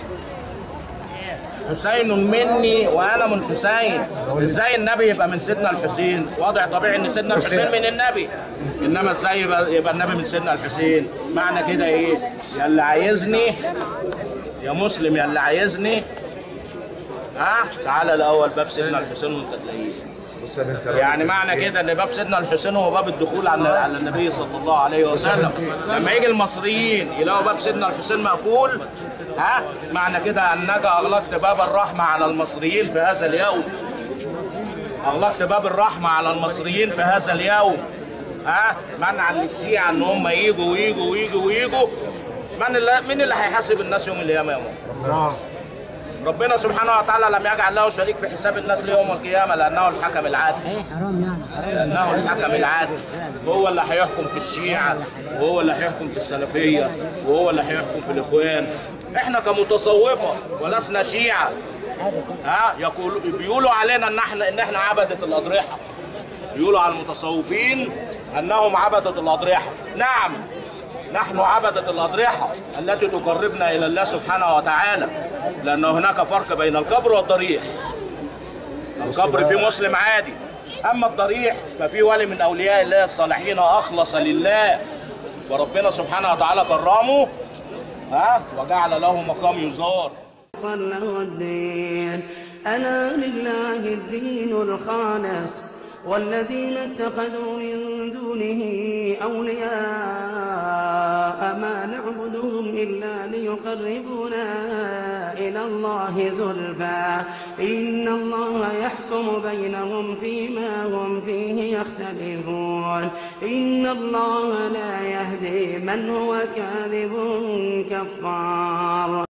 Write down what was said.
حسين مني وانا من حسين ازاي النبي يبقى من سيدنا الحسين واضح طبيعي ان سيدنا الحسين من النبي انما ازاي يبقى, يبقى النبي من سيدنا الحسين معنى كده ايه يا اللي عايزني يا مسلم يا اللي عايزني ها تعالى الاول باب سيدنا الحسين وانت تلاقيه بص يا بنت يعني معنى كده ان باب سيدنا الحسين هو باب الدخول على على النبي صلى الله عليه وسلم لما يجي المصريين يلاقوا باب سيدنا الحسين مقفول ها معنى كده انك اغلقت باب الرحمه على المصريين في هذا اليوم اغلقت باب الرحمه على المصريين في هذا اليوم ها منع للشيعة ان هم يجوا ويجوا ويجوا ويجوا من اللي مين اللي هيحاسب الناس يوم القيامه يا ماما؟ ربنا سبحانه وتعالى لم يجعل له شريك في حساب الناس ليوم القيامه لانه الحكم العادل حرام يعني لانه الحكم العادل هو اللي هيحكم في الشيعه وهو اللي هيحكم في السلفيه وهو اللي هيحكم في الاخوان احنا كمتصوفه ولسنا شيعه ها يقول بيقولوا علينا ان احنا ان احنا عبده الاضرحه بيقولوا على المتصوفين انهم عبده الاضرحه نعم نحن عبدة الأضرحة التي تقربنا إلى الله سبحانه وتعالى لأن هناك فرق بين القبر والضريح القبر في مسلم عادي أما الضريح ففي ولي من أولياء الله الصالحين أخلص لله فربنا سبحانه وتعالى كرمه ها وجعل له مقام يزار صلى الدين ألا لله الدين الخالص والذين اتخذوا من دونه أولياء ما نعبدهم إلا ليقربونا إلى الله زلفى إن الله يحكم بينهم فيما هم فيه يختلفون إن الله لا يهدي من هو كاذب كفار